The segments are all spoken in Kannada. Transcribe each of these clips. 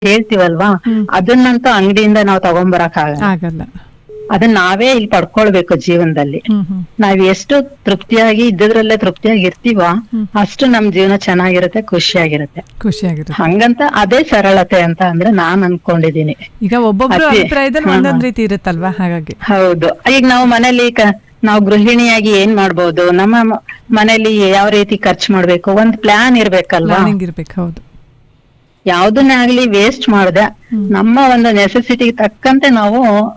ಹೇಳ್ತೀವಲ್ವಾ ಹ್ಮ್. ಅದನ್ನಂತೂ ಅಂಗಡಿಯಿಂದ ನಾವು ತಗೊಂಬರಕ್ ಆಗಲ್ಲ ಆಗಲ್ಲ ಅದನ್ನ ನಾವೇ ಇಲ್ಲಿ ಪಡ್ಕೊಳ್ಬೇಕು ಜೀವನದಲ್ಲಿ ಹ್ಮ್ ಹ್ಮ್ ನಾವ್ ಎಷ್ಟು ತೃಪ್ತಿಯಾಗಿ ಇದ್ದದ್ರಲ್ಲೇ ತೃಪ್ತಿಯಾಗಿ ಇರ್ತೀವೋ ಹ್ಮ್. ಅಷ್ಟು ನಮ್ ಜೀವನ ಚೆನ್ನಾಗಿರುತ್ತೆ ಖುಷಿಯಾಗಿರುತ್ತೆ ಖುಷಿಯಾಗಿರುತ್ತೆ ಹಂಗಂತ ಅದೇ ಸರಳತೆ ಅಂತ ಅಂದ್ರೆ ನಾನ್ ಅನ್ಕೊಂಡಿದೀನಿ ಈಗ ಒಬ್ಬೊಬ್ರು ಅತಿ- ಅಭಿಪ್ರಾಯದಲ್ಲಿ ಹಾ, ಒಂದೊಂದ್ ಹಾ. ರೀತಿ ಇರುತ್ತಲ್ವಾ ಹಾಗಾಗಿ ಹೌದು ಈಗ ನಾವು ಮನೇಲಿ ಕ- ನಾವು ಗೃಹಿಣಿಯಾಗಿ ಏನ್ ಮಾಡ್ಬೋದು ನಮ್ಮ ಮ- ಮನೇಲಿ ಯಾವ ರೀತಿ ಖರ್ಚು ಮಾಡ್ಬೇಕು ಒಂದ್ ಪ್ಲಾನ್ ಇರ್ಬೇಕಲ್ವಾ ಪ್ಲಾನಿಂಗ್ ಇರ್ಬೇಕು ಹೌದು ಯಾವ್ದನ್ನೇ ಆಗ್ಲಿ ವೇಸ್ಟ್ ಮಾಡದೆ ಹ್ಮ್. ನಮ್ಮ ಒಂದು ನೆಸೆಸಿಟಿಗೆ ತಕ್ಕಂತೆ ನಾವು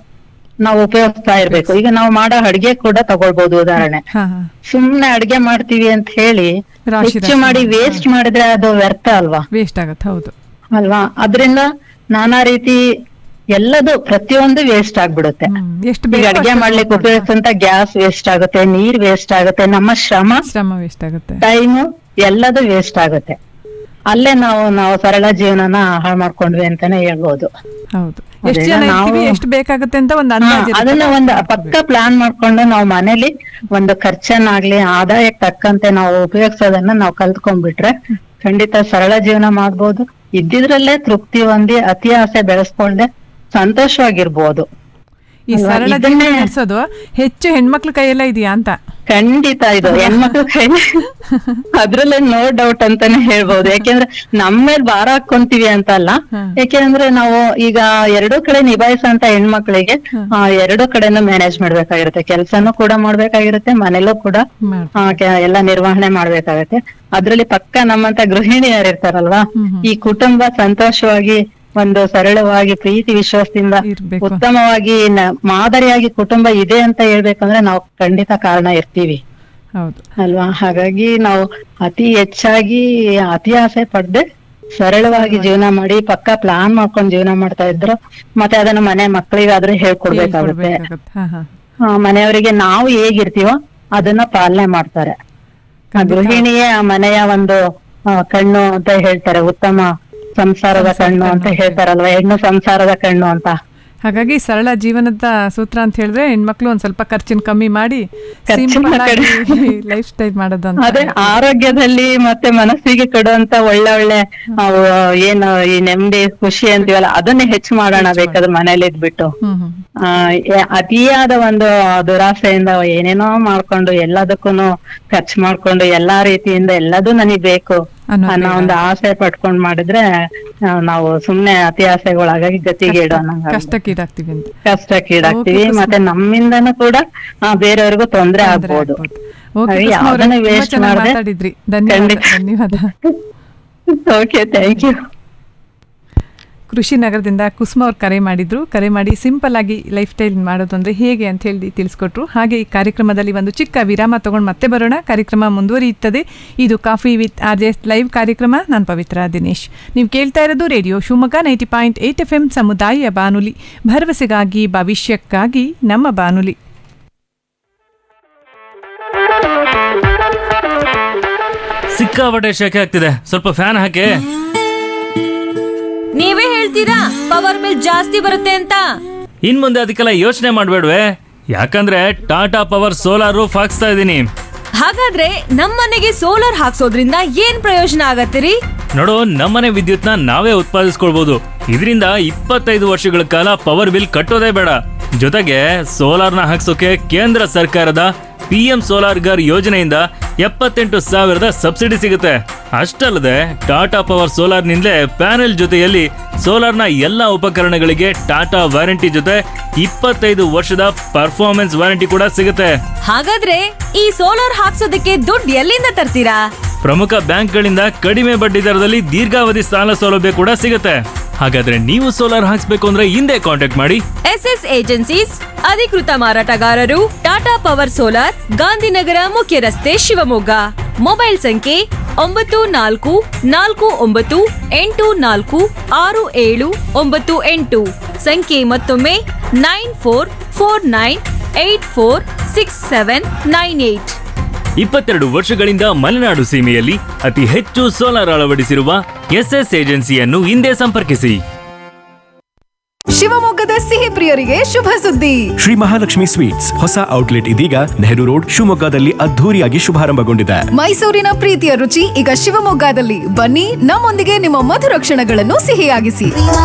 ನಾವು ಉಪಯೋಗಿಸ್ತಾ ಇರ್ಬೇಕು ಈಗ ನಾವು ಮಾಡೋ ಅಡ್ಗೆ ಕೂಡ ತಗೊಳ್ಬಹುದು ಉದಾಹರಣೆ ಹಾ ಹಾ ಸುಮ್ನೆ ಅಡ್ಗೆ ಮಾಡ್ತೀವಿ ಅಂತ ಹೇಳಿ ರಾಶಿ ಹೆಚ್ಚು ರಾಶಿ ಮಾಡಿ ಮಾಡಿ. ವೇಸ್ಟ್ ಮಾಡಿದ್ರೆ ಅದು ವ್ಯರ್ಥ ಅಲ್ವಾ ವೇಸ್ಟ್ ಆಗತ್ತೆ ಹೌದು ಅಲ್ವಾ ಅದರಿಂದ ನಾನಾ ರೀತಿ ಎಲ್ಲದು ಪ್ರತಿಯೊಂದು ವೇಸ್ಟ್ ಆಗ್ಬಿಡುತ್ತೆ ಹ್ಮ್. ಎಷ್ಟು ಈಗ ಬೇಕೋ ಅಡ್ಗೆ ಅಷ್ಟು ಮಾಡ್ಲಿಕ್ಕೆ ಮಾಡ್ಬೇಕು. ಉಪಯೋಗಿಸಂತ ಗ್ಯಾಸ್ ವೇಸ್ಟ್ ಆಗುತ್ತೆ ನೀರ್ ವೇಸ್ಟ್ ಆಗುತ್ತೆ ನಮ್ಮ ಶ್ರಮ ಶ್ರಮ ವೇಸ್ಟ್ ಆಗುತ್ತೆ ಟೈಮು ಎಲ್ಲದು ವೇಸ್ಟ್ ಆಗುತ್ತೆ ಅಲ್ಲೇ ನಾವು ನಾವು ಸರಳ ಜೀವನನ ಹಾಳು ಮಾಡ್ಕೊಂಡ್ವಿ ಅಂತಾನೆ ಹೇಳ್ಬೋದು ಹೌದು ಎಷ್ಟು ಅದೆಲ್ಲ ಜನ ನಾವು- ಇರ್ತೀವಿ ಎಷ್ಟು ಬೇಕಾಗುತ್ತೆ ಅಂತ ಒಂದು ಹಾ, ಅಂದಾಜು ಇರುತ್ತೆ. ಅದನ್ನ ಒಂದು ಪಕ್ಕ ಪ್ಲಾನ್ ಮಾಡ್ಕೊಂಡು ನಾವು ಮನೇಲಿ ಒಂದು ಖರ್ಚನ್ನಾಗ್ಲಿ ಆದಾಯಕ್ಕೆ ತಕ್ಕಂತೆ ನಾವು ಉಪಯೋಗಿಸೋದನ್ನ ನಾವು ಕಲ್ತ್ಕೊಂಡ್ಬಿಟ್ರೆ ಖಂಡಿತ ಸರಳ ಜೀವನ ಮಾಡ್ಬೋದು ಇದ್ದಿದ್ರಲ್ಲೇ ತೃಪ್ತಿ ಹೊಂದಿ ಅತಿ ಆಸೆ ಬೆಳೆಸ್ಕೊಳ್ದೆ ಸಂತೋಷವಾಗಿರ್ಬೋದು ಈ ಅಲ್ವಾ? ಸರಳ ಜೀವನ ಇದನ್ನೇ- ನಡೆಸೋದು ಹೆಚ್ಚು ಹೆಣ್ಮಕ್ಳ ಕೈಯೆಲ್ಲ ಇದೆಯಾ ಅಂತ ಖಂಡಿತ ಇದು ಹೆಣ್ಮಕ್ಳ ಕೈ ಅದ್ರಲ್ಲೇ ನೋ ಡೌಟ್ ಅಂತಾನೆ ಹೇಳ್ಬೋದು ಯಾಕೆಂದ್ರೆ ನಮ್ಮ ಮೇಲೆ ಭಾರ ಹಾಕೊಂತೀವಿ ಅಂತ ಅಲ್ಲ ಹ್ಮ್. ಯಾಕೆಂದ್ರೆ ನಾವು ಈಗ ಎರಡೂ ಕಡೆ ನಿಭಾಯಿಸಂತ ಹೆಣ್ಮಕ್ಳಿಗೆ ಹ್ಮ್. ಆ, ಎರಡೂ ಕಡೆನೂ ಮ್ಯಾನೇಜ್ ಮಾಡ್ಬೇಕಾಗಿರುತ್ತೆ ಕೆಲ್ಸನೂ ಕೂಡ ಮಾಡ್ಬೇಕಾಗಿರುತ್ತೆ ಮನೇಲೂ ಕೂಡ ಮಾಡ್- ಆ, ಕೆ- ಎಲ್ಲ ನಿರ್ವಹಣೆ ಮಾಡ್ಬೇಕಾಗತ್ತೆ ಅದ್ರಲ್ಲಿ ಪಕ್ಕ ನಮ್ಮಂತ ಗೃಹಿಣಿಯರು ಇರ್ತಾರಲ್ವಾ ಹ್ಮ್ ಹ್ಮ್. ಈ ಕುಟುಂಬ ಸಂತೋಷವಾಗಿ ಒಂದು ಸರಳವಾಗಿ ಪ್ರೀತಿ ವಿಶ್ವಾಸದಿಂದ ಇರ್ಬೇಕು ಉತ್ತಮವಾಗಿ ನ- ಮಾದರಿಯಾಗಿ ಕುಟುಂಬ ಇದೆ ಅಂತ ಹೇಳ್ಬೇಕಂದ್ರೆ ನಾವು ಖಂಡಿತ ಕಾರಣ ಇರ್ತೀವಿ ಹೌದು ಅಲ್ವಾ ಹಾಗಾಗಿ ನಾವು ಅತಿ ಹೆಚ್ಚಾಗಿ ಅತಿ ಆಸೆ ಪಡ್ದೆ ಸರಳವಾಗಿ ಜೀವನ ಮಾಡಿ ಪಕ್ಕ ಪ್ಲಾನ್ ಮಾಡ್ಕೊಂಡು ಜೀವನ ಮಾಡ್ತಾ ಇದ್ರು ಮತ್ತೆ ಅದನ್ನ ಮನೆ ಮಕ್ಕಳಿಗಾದ್ರೂ ಹೇಳ್ಕೊಡ್ಬೇಕಾಗುತ್ತೆ ಹೇಳ್ಕೊಡ್ಬೇಕಾಗತ್ತೆ. ಹಾ ಹಾ ಆ, ಮನೆಯವರಿಗೆ ನಾವು ಹೇಗಿರ್ತೀವೋ ಅದನ್ನ ಪಾಲನೆ ಮಾಡ್ತಾರೆ ಆ ಗೃಹಿಣಿಯೇ ಆ ಮನೆಯ ಒಂದು ಆ, ಕಣ್ಣು ಅಂತ ಹೇಳ್ತಾರೆ ಉತ್ತಮ ಸಂಸಾರದ ಸಂಸಾರ ಕಣ್ಣು ಅಂತ ಕಣ್ಣು. ಹೇಳ್ತಾರಲ್ವಾ ಹೆಣ್ಣು ಸಂಸಾರದ ಕಣ್ಣು ಅಂತ ಹಾಗಾಗಿ ಸರಳ ಜೀವನದ ಸೂತ್ರ ಅಂತ ಹೇಳಿದ್ರೆ ಹೆಣ್ಮಕ್ಳು ಒಂದ್ ಸ್ವಲ್ಪ ಖರ್ಚಿನ ಕಮ್ಮಿ ಮಾಡಿ ಖರ್ಚಿನ ಸಿಂಪಲ್ ಆಗಿ ಕಡೆ. ಲೈಫ್ ಸ್ಟೈಲ್ ಮಾಡೋದು ಅಂತ ಅದೇ ಆರೋಗ್ಯದಲ್ಲಿ ಮತ್ತೆ ಮನಸ್ಸಿಗೆ ಕೊಡುವಂತ ಒಳ್ಳೆ ಒಳ್ಳೆ ಅವು ಏನು ಈ ನೆಮ್ಮದಿ ಖುಷಿ ಅಂತೀವಲ್ಲ ಅದನ್ನೇ ಹೆಚ್ಚು ಮಾಡೋಣ ಬೇಕಾದ್ರೆ ಮನೇಲಿ ಇದ್ಬಿಟ್ಟು ಹ್ಮ್ ಹ್ಮ್ ಆ ಎ- ಅತಿಯಾದ ಒಂದು ದುರಾಸೆಯಿಂದ ಏನೇನೋ ಮಾಡ್ಕೊಂಡು ಎಲ್ಲದಕ್ಕೂನು ಖರ್ಚು ಮಾಡ್ಕೊಂಡು ಎಲ್ಲಾ ರೀತಿಯಿಂದ ಎಲ್ಲದೂ ನನಗ್ ಬೇಕು ಅನ್ನೋದು ಅನ್ನೋ ಒಂದು ಆಸೆ ಪಟ್ಕೊಂಡ್ ಮಾಡಿದ್ರೆ ಆ, ನಾವು ಸುಮ್ನೆ ಅತಿ ಆಸೆಗೊಳಗಾಗಿ ಗತಿಗೆ ಇಡೋಣ ಕಷ್ಟಕ್ಕೀಡಾಗ್ತೀವಿ ಅಂತ ಕಷ್ಟಕ್ಕೀಡಾಗ್ತೀವಿ Okay, ಕುಸುಮ. ಮತ್ತೆ ನಮ್ಮಿಂದನೂ ಕೂಡ ಆ, ಬೇರೆಯವ್ರಿಗೂ ತೊಂದ್ರೆ ಆಗ್ಬೋದು ಓಕೆ ಹಾಗಾಗಿ ಯಾವ್ದನ್ನ waste ಮಾಡ್ದೆ ಮಾತಾಡಿದ್ರಿ ಧನ್ಯವಾದ ಖಂಡಿತ. ಧನ್ಯವಾದ ಓಕೆ ಥ್ಯಾಂಕ್ ಯು ಕೃಷಿ ನಗರದಿಂದ ಕುಸುಮ ಅವ್ರು ಕರೆ ಮಾಡಿದ್ರು ಕರೆ ಮಾಡಿ ಸಿಂಪಲ್ ಆಗಿ ಲೈಫ್ ಸ್ಟೈಲ್ ಮಾಡೋದು ಅಂದ್ರೆ ಹೇಗೆ ಅಂತ ಹೇಳಿ ತಿಳಿಸ್ಕೊಟ್ರು ಹಾಗೆ ಈ ಕಾರ್ಯಕ್ರಮದಲ್ಲಿ ಒಂದು ಚಿಕ್ಕ ವಿರಾಮ ತಗೊಂಡು ಮತ್ತೆ ಬರೋಣ ಕಾರ್ಯಕ್ರಮ ಮುಂದುವರಿಯುತ್ತದೆ ಇದು coffee with R J live ಕಾರ್ಯಕ್ರಮ ನಾನು ಪವಿತ್ರ ದಿನೇಶ್ ನೀವು ಕೇಳ್ತಾ ಇರೋದು radio Shivamogga ninety point eight F M ಸಮುದಾಯ ಬಾನುಲಿ ಭರವಸೆಗಾಗಿ ಭವಿಷ್ಯಕ್ಕಾಗಿ ನಮ್ಮ ಬಾನುಲಿ ಸಿಕ್ಕಾಪಟ್ಟೆ ಶೆಕೆ ಆಗ್ತಿದೆ ಸ್ವಲ್ಪ ಫ್ಯಾನ್ ಹಾಕಿ ನೀವೇ ಹೇಳ್ತೀರಾ ಪವರ್ ಬಿಲ್ ಜಾಸ್ತಿ ಬರುತ್ತೆ ಅಂತ ಇನ್ ಮುಂದೆ ಅದಕ್ಕೆಲ್ಲ ಯೋಚನೆ ಮಾಡ್ಬೇಡ್ವೆ ಯಾಕಂದ್ರೆ ಟಾಟಾ ಪವರ್ ಸೋಲಾರ್ ರೂಫ್ ಹಾಕ್ಸ್ತಾ ಇದ್ದೀನಿ ಹಾಗಾದ್ರೆ ನಮ್ಮನೆಗೆ ಸೋಲಾರ್ ಹಾಕ್ಸೋದ್ರಿಂದ ಏನ್ ಪ್ರಯೋಜನ ಆಗತ್ತಿರಿ ನೋಡು ನಮ್ಮನೆ ವಿದ್ಯುತ್ನ ನಾವೇ ಉತ್ಪಾದಿಸ್ಕೊಳ್ಬಹುದು ಇದರಿಂದ ಇಪ್ಪತ್ತೈದು ವರ್ಷಗಳ ಕಾಲ ಪವರ್ ಬಿಲ್ ಕಟ್ಟೋದೇ ಬೇಡ ಜೊತೆಗೆ ಸೋಲಾರ್ನ ಹಾಕ್ಸೋಕೆ ಕೇಂದ್ರ ಸರ್ಕಾರದ ಪಿ ಎಂ ಸೋಲಾರ್ ಗರ್ ಯೋಜನೆಯಿಂದ ಎಪ್ಪತ್ತೆಂಟು ಸಾವಿರದ ಸಬ್ಸಿಡಿ ಸಿಗುತ್ತೆ ಅಷ್ಟಲ್ಲದೆ ಟಾಟಾ ಪವರ್ ಸೋಲಾರ್ನಿಂದಲೇ ಪ್ಯಾನೆಲ್ ಜೊತೆಯಲ್ಲಿ ಸೋಲಾರ್ನ ಎಲ್ಲ ಉಪಕರಣಗಳಿಗೆ ಟಾಟಾ ವಾರಂಟಿ ಜೊತೆ ಇಪ್ಪತ್ತೈದು ವರ್ಷದ ಪರ್ಫಾರ್ಮೆನ್ಸ್ ವಾರಂಟಿ ಕೂಡ ಸಿಗುತ್ತೆ ಹಾಗಾದ್ರೆ ಈ ಸೋಲಾರ್ ಹಾಕ್ಸೋದಕ್ಕೆ ದುಡ್ಡು ಎಲ್ಲಿಂದ ತರ್ತೀರಾ ಪ್ರಮುಖ ಬ್ಯಾಂಕ್ಗಳಿಂದ ಕಡಿಮೆ ಬಡ್ಡಿ ದರದಲ್ಲಿ ದೀರ್ಘಾವಧಿ ಸಾಲ ಸೌಲಭ್ಯ ಕೂಡ ಸಿಗುತ್ತೆ ಹಾಗಾದ್ರೆ ನೀವು ಸೋಲಾರ್ ಹಾಕ್ಸ್ಬೇಕು ಅಂದ್ರೆ ಹಿಂದೆ ಕಾಂಟ್ಯಾಕ್ಟ್ ಮಾಡಿ ಎಸ್ ಎಸ್ ಏಜೆನ್ಸೀಸ್ ಅಧಿಕೃತ ಮಾರಾಟಗಾರರು ಟಾಟಾ ಪವರ್ ಸೋಲಾರ್ ಗಾಂಧಿನಗರ ಮುಖ್ಯ ರಸ್ತೆ ಶಿವಮೊಗ್ಗ ಮೊಬೈಲ್ ಸಂಖ್ಯೆ ಒಂಬತ್ತು ನಾಲ್ಕು ನಾಲ್ಕು ಒಂಬತ್ತು ಎಂಟು ನಾಲ್ಕು ಆರು ಏಳು ಒಂಬತ್ತು ಎಂಟು ಸಂಖ್ಯೆ ಮತ್ತೊಮ್ಮೆ nine four four nine eight four six seven nine eight ಇಪ್ಪತ್ತೆರಡು ವರ್ಷಗಳಿಂದ ಮಲೆನಾಡು ಸೀಮೆಯಲ್ಲಿ ಅತಿ ಹೆಚ್ಚು ಸೋಲಾರ್ ಅಳವಡಿಸಿರುವ ಎಸ್ಎಸ್ ಏಜೆನ್ಸಿಯನ್ನು ಹಿಂದೆ ಸಂಪರ್ಕಿಸಿ ಶಿವಮೊಗ್ಗದ ಸಿಹಿ ಪ್ರಿಯರಿಗೆ ಶುಭ ಸುದ್ದಿ ಶ್ರೀ ಮಹಾಲಕ್ಷ್ಮಿ ಸ್ವೀಟ್ಸ್ ಹೊಸ ಔಟ್ಲೆಟ್ ಇದೀಗ ನೆಹರು ರೋಡ್ ಶಿವಮೊಗ್ಗದಲ್ಲಿ ಅದ್ಧೂರಿಯಾಗಿ ಶುಭಾರಂಭಗೊಂಡಿದೆ ಮೈಸೂರಿನ ಪ್ರೀತಿಯ ರುಚಿ ಈಗ ಶಿವಮೊಗ್ಗದಲ್ಲಿ ಬನ್ನಿ ನಮ್ಮೊಂದಿಗೆ ನಿಮ್ಮ ಮಧುರ ಕ್ಷಣಗಳನ್ನು ಸಿಹಿಯಾಗಿಸಿ